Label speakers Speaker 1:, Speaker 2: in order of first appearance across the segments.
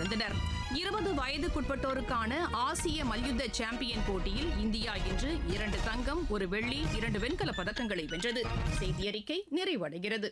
Speaker 1: வந்தனர் இருபது வயதுக்குட்பட்டோருக்கான ஆசிய மல்யுத்த சாம்பியன் போட்டியில் இந்தியா இன்று இரண்டு தங்கம் ஒரு வெள்ளி இரண்டு வெண்கலப் பதக்கங்களை வென்றது செய்தியறிக்கை நிறைவடைகிறது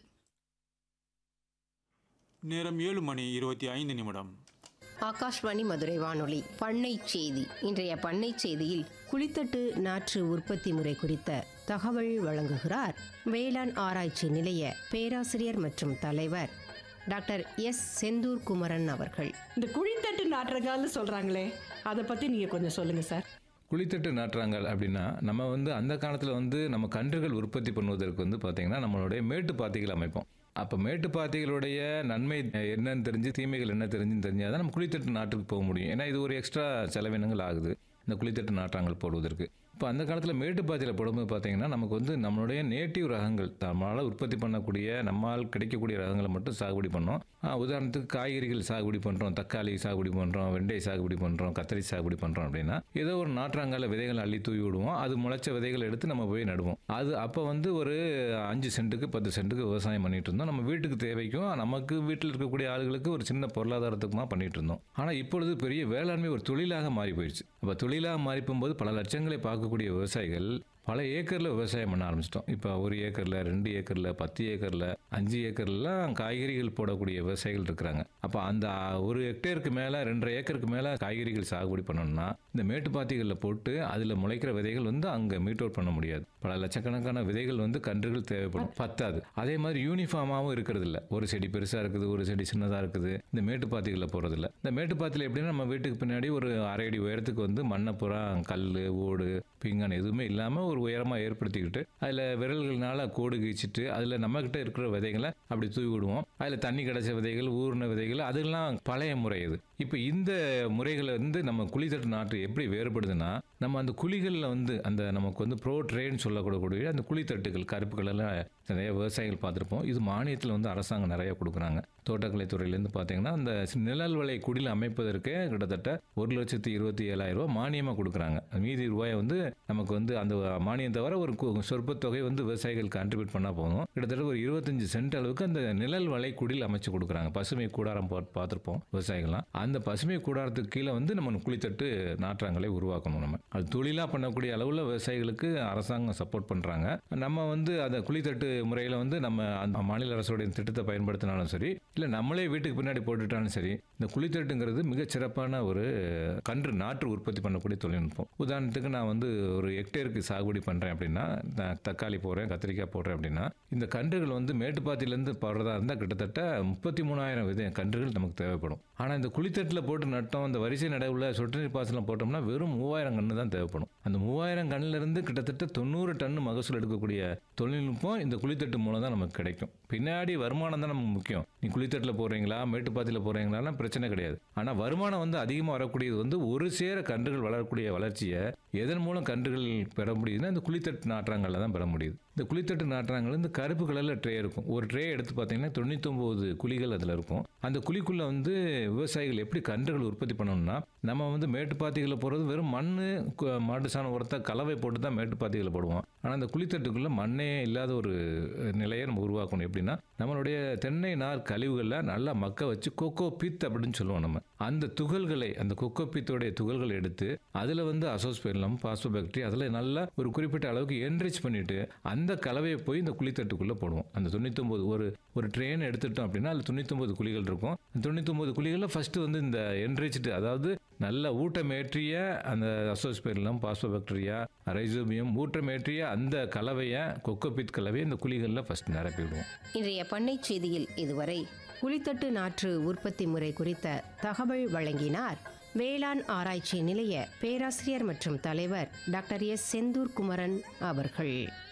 Speaker 2: நேரம் ஏழு மணி இருபத்தி ஐந்து நிமிடம்
Speaker 3: ஆகாஷ்வாணி மதுரை வானொலி பண்ணை செய்தி இன்றைய பண்ணை செய்தியில் குளித்தட்டு நாற்று உற்பத்தி முறை குறித்த தகவல் வழங்குகிறார் வேளாண் ஆராய்ச்சி நிலைய பேராசிரியர் மற்றும் தலைவர் டாக்டர் எஸ் செந்தூர் குமரன் அவர்கள்
Speaker 4: இந்த குழித்தட்டு நாட்டுறகால்னு சொல்றாங்களே அதை பத்தி நீங்க கொஞ்சம் சொல்லுங்க சார்
Speaker 5: குளித்தட்டு நாட்டுறாங்க அப்படின்னா நம்ம வந்து அந்த காலத்தில் வந்து நம்ம கன்றுகள் உற்பத்தி பண்ணுவதற்கு வந்து பார்த்திங்கன்னா நம்மளுடைய மேட்டு பாத்திகள் அமைப்போம் அப்போ மேட்டு பாத்திகளுடைய நன்மை என்னன்னு தெரிஞ்சு தீமைகள் என்ன தெரிஞ்சுன்னு தெரிஞ்சால் தான் நம்ம குளித்தட்டு நாட்டுக்கு போக முடியும் ஏன்னா இது ஒரு எக்ஸ்ட்ரா செலவினங்கள் ஆகுது இந்த குளித்தட்டு நாற்றாங்கல் போடுவதற்கு இப்போ அந்த காலத்தில் மேட்டுப்பாத்தியில் போடும்போது பார்த்தீங்கன்னா நமக்கு வந்து நம்மளுடைய நேட்டிவ் ரகங்கள் நம்மளால் உற்பத்தி பண்ணக்கூடிய நம்மால் கிடைக்கக்கூடிய ரகங்களை மட்டும் சாகுபடி பண்ணோம் ஆஹ் உதாரணத்துக்கு காய்கறிகள் சாகுபடி பண்ணுறோம் தக்காளி சாகுபடி பண்ணுறோம் வெண்டை சாகுபடி பண்ணுறோம் கத்திரி சாகுபடி பண்ணுறோம் அப்படின்னா ஏதோ ஒரு நாற்றாங்கால விதைகளை அள்ளி தூவி விடுவோம் அது முளைச்ச விதைகளை எடுத்து நம்ம போய் நடுவோம் அது அப்போ வந்து ஒரு அஞ்சு சென்ட்டுக்கு பத்து சென்ட்டுக்கு விவசாயம் பண்ணிட்டு இருந்தோம் நம்ம வீட்டுக்கு தேவைக்கும் நமக்கு வீட்டில் இருக்கக்கூடிய ஆளுகளுக்கு ஒரு சின்ன பொருளாதாரத்துக்குமா பண்ணிட்டு இருந்தோம் ஆனால் இப்பொழுது பெரிய வேளாண்மை ஒரு தொழிலாக மாறி போயிடுச்சு அப்போ தொழிலாக மாறி போகும்போது பல லட்சங்களை பார்க்கக்கூடிய விவசாயிகள் பல ஏக்கரில் விவசாயம் பண்ண ஆரம்பிச்சிட்டோம் இப்போ ஒரு ஏக்கரில் ரெண்டு ஏக்கரில் பத்து ஏக்கரில் அஞ்சு ஏக்கர்லாம் காய்கறிகள் போடக்கூடிய விவசாயிகள் இருக்கிறாங்க அப்போ அந்த ஒரு ஹெக்டேருக்கு மேலே ரெண்டரை ஏக்கருக்கு மேலே காய்கறிகள் சாகுபடி பண்ணணும்னா இந்த மேட்டுப்பாத்திகளில் போட்டு அதில் முளைக்கிற விதைகள் வந்து அங்கே மீட் அவுட் பண்ண முடியாது பல லட்சக்கணக்கான விதைகள் வந்து கன்றுகள் தேவைப்படும் பத்தாது அதே மாதிரி யூனிஃபார்மாகவும் இருக்கிறது இல்ல ஒரு செடி பெருசாக இருக்குது ஒரு செடி சின்னதாக இருக்குது இந்த மேட்டுப்பாத்திகளில் போகிறதில்ல இந்த மேட்டுப்பாத்தியில் எப்படின்னா நம்ம வீட்டுக்கு பின்னாடி ஒரு அரை அடி உயரத்துக்கு வந்து மண்ணை பூரா கல் ஓடு பீங்கான் எதுவுமே இல்லாமல் ஒரு உயரமாக ஏற்படுத்திக்கிட்டு அதில் விரல்கள்னால கோடு கீச்சிட்டு அதில் நம்மக்கிட்ட இருக்கிற விதைகளை அப்படி தூவி விடுவோம் அதில் தண்ணி கிடைச்ச விதைகள் ஊறின விதைகள் அதெல்லாம் பழைய முறை இது இப்போ இந்த முறைகளை வந்து நம்ம குழித்தட்டு நாட்டு எப்படி வேறுபடுதுன்னா நம்ம அந்த குழிகளில் வந்து அந்த நமக்கு வந்து ப்ரோ ட்ரேன்னு சொல்லக்கூடக்கூடிய அந்த குழித்தட்டுகள் கருப்பு கலரில் நிறைய விவசாயிகள் பார்த்துருப்போம் இது மானியத்தில் வந்து அரசாங்கம் நிறைய கொடுக்குறாங்க தோட்டக்கலை துறையிலேருந்து பார்த்தீங்கன்னா அந்த நிழல் விலை குடில் அமைப்பதற்கே கிட்டத்தட்ட ஒரு லட்சத்தி இருபத்தி ஏழாயிரம் ரூபாய் மானியமாக கொடுக்குறாங்க மீதி ரூபாயை வந்து நமக்கு வந்து அந்த மானியம் தவிர ஒரு கு- சொற்பத் தொகை வந்து விவசாயிகள் கான்ட்ரிபியூட் பண்ணால் போதும் கிட்டத்தட்ட ஒரு இருபத்தஞ்சு சென்ட் அளவுக்கு அந்த நிழல் வலை குடில் அமைச்சு கொடுக்குறாங்க பசுமை கூடாரம் பா- பார்த்திருப்போம் விவசாயிகள்லாம் அந்த பசுமை கூடாரத்துக்கு கீழே வந்து நம்ம குளித்தட்டு நாற்றாங்களை உருவாக்கணும் நம்ம அது தொழிலாக பண்ணக்கூடிய அளவில் விவசாயிகளுக்கு அரசாங்கம் சப்போர்ட் பண்ணுறாங்க நம்ம வந்து அந்த குளித்தட்டு முறையில் வந்து நம்ம அந்த மாநில அரசுடைய திட்டத்தை பயன்படுத்தினாலும் சரி இல்லை நம்மளே வீட்டுக்கு பின்னாடி போட்டுட்டாலும் சரி இந்த குளித்தட்டுங்கிறது மிகச் சிறப்பான ஒரு கன்று நாற்று உற்பத்தி பண்ணக்கூடிய தொழில்நுட்பம் உதாரணத்துக்கு நான் வந்து ஒரு ஹெக்டேருக்கு சாகுபடி பண்ணுறேன் அப்படின்னா நான் தக்காளி போடுறேன் கத்திரிக்காய் போடுறேன் அப்படின்னா இந்த கன்றுகள் வந்து மேட்டுப்பாத்திலேருந்து போடுறதா இருந்தால் கிட்டத்தட்ட முப்பத்தி மூணாயிரம் வித கன்றுகள் நமக்கு தேவைப்படும் ஆனால் இந்த குளித்தட்டில் போட்டு நட்டோம் இந்த வரிசை நடவுல சொட்டு நீர் பாசனம் போட்டோம்னா வெறும் மூவாயிரம் கன்று தான் தேவைப்படும் அந்த மூவாயிரம் கண்ணுல இருந்து கிட்டத்தட்ட தொண்ணூறு டன் மகசூல் எடுக்கக்கூடிய தொழில்நுட்பம் இந்த குளித்தட்டு மூலம் தான் நமக்கு கிடைக்கும் பின்னாடி வருமானம் தான் நமக்கு முக்கியம் நீ குளித்தட்டில் போடுறீங்களா மேட்டுப்பாத்தியில் போடுறீங்களாலாம் பிரச்சனை கிடையாது ஆனால் வருமானம் வந்து அதிகமாக வரக்கூடியது வந்து ஒரு சேர கன்றுகள் வளரக்கூடிய வளர்ச்சியை எதன் மூலம் கன்றுகள் பெற முடியுதுன்னா இந்த குளித்தட்டு நாற்றாங்கல்ல தான் பெற முடியுது இந்த குளித்தட்டு நாற்றாங்கல் இந்த கருப்பு கலரில் ட்ரே இருக்கும் ஒரு ட்ரே எடுத்து பார்த்தீங்கன்னா தொண்ணூத்தொம்பது குழிகள் அதில் இருக்கும் அந்த குழிக்குள்ளே வந்து விவசாயிகள் எப்படி கன்றுகள் உற்பத்தி பண்ணணும்னா நம்ம வந்து மேட்டுப்பாத்திகளை போடுறது வெறும் மண் மாட்டு சாணம் உரத்தை கலவை போட்டு தான் மேட்டுப்பாத்திகளை போடுவோம் ஆனால் அந்த குளித்தட்டுக்குள்ளே மண்ணே இல்லாத ஒரு நிலையை நம்ம உருவாக்கணும் எப்படின்னா நம்மளுடைய தென்னை நார் கழிவுகளில் நல்லா மக்க வச்சு கொக்கோ பித் அப்படின்னு சொல்லுவோம் நம்ம அந்த துகள்களை அந்த கொக்கோ பித்தோடைய துகள்களை எடுத்து அதில் வந்து அசோஸ்பெர்லம் பாஸ்போபாக்டீரியா அதில் நல்லா ஒரு குறிப்பிட்ட அளவுக்கு என்ரிச் பண்ணிட்டு அந்த கலவையை போய் இந்த குழித்தட்டுக்குள்ளே போடுவோம் அந்த தொண்ணூத்தொம்பது ஒரு ஒரு ட்ரெயின் எடுத்துட்டோம் அப்படின்னா அதில் தொண்ணூத்தொம்பது குழிகள் இருக்கும் அந்த தொண்ணூத்தொம்பது குழிகளில் ஃபர்ஸ்ட் வந்து இந்த என்ரிச்டு அதாவது நல்ல ஊட்டமேற்றிய அந்த அசோஸ்பெர்லம் பாஸ்போபாக்டீரியா ரைசோபியம் ஊட்டமேற்றிய அந்த கலவையை கொக்கோபித் கலவையை இந்த குழிகளில் ஃபர்ஸ்ட் நிரப்பி விடுவோம்
Speaker 3: இன்றைய பண்ணை செய்தியில் இதுவரை குளித்தட்டு நாற்று உற்பத்தி முறை குறித்த தகவல் வழங்கினார் வேளாண் ஆராய்ச்சி நிலைய பேராசிரியர் மற்றும் தலைவர் டாக்டர் எஸ் செந்தூர் குமரன் அவர்கள்